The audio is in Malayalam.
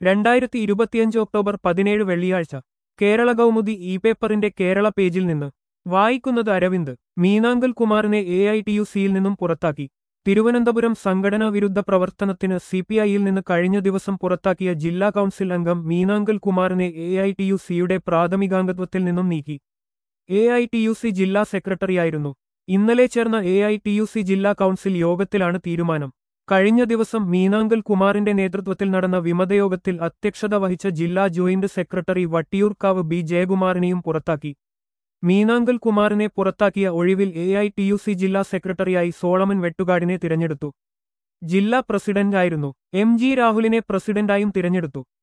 രണ്ടായിരത്തി ഇരുപത്തിയഞ്ച് ഒക്ടോബർ പതിനേഴ് വെള്ളിയാഴ്ച കേരള കൗമുദി ഇ പേപ്പറിന്റെ കേരള പേജിൽ നിന്ന് വായിക്കുന്നത് അരവിന്ദ് മീനാങ്കൽ കുമാറിനെ എ ഐ ടി യു സിയിൽ നിന്നും പുറത്താക്കി തിരുവനന്തപുരം സംഘടനാ വിരുദ്ധ പ്രവർത്തനത്തിന് സിപിഐയിൽ നിന്ന് കഴിഞ്ഞ ദിവസം പുറത്താക്കിയ ജില്ലാ കൗൺസിൽ അംഗം മീനാങ്കൽ കുമാറിനെ എ ഐ ടി യു സിയുടെ പ്രാഥമികാംഗത്വത്തിൽ നിന്നും നീക്കി A I T U C ജില്ലാ സെക്രട്ടറിയായിരുന്നു ഇന്നലെ ചേർന്ന A I T U C ജില്ലാ കൗൺസിൽ യോഗത്തിലാണ് തീരുമാനം കഴിഞ്ഞ ദിവസം മീനാങ്കൽ കുമാറിന്റെ നേതൃത്വത്തിൽ നടന്ന വിമതയോഗത്തിൽ അധ്യക്ഷത വഹിച്ച ജില്ലാ ജോയിന്റ് സെക്രട്ടറി വട്ടിയൂർക്കാവ് ബി ജയകുമാറിനെയും പുറത്താക്കി മീനാങ്കൽ കുമാറിനെ പുറത്താക്കിയ ഒഴിവിൽ A I T U C ജില്ലാ സെക്രട്ടറിയായി സോളമൻ വെട്ടുകാടിനെ തിരഞ്ഞെടുത്തു ജില്ലാ പ്രസിഡന്റായിരുന്നു എം ജി രാഹുലിനെ പ്രസിഡന്റായും തിരഞ്ഞെടുത്തു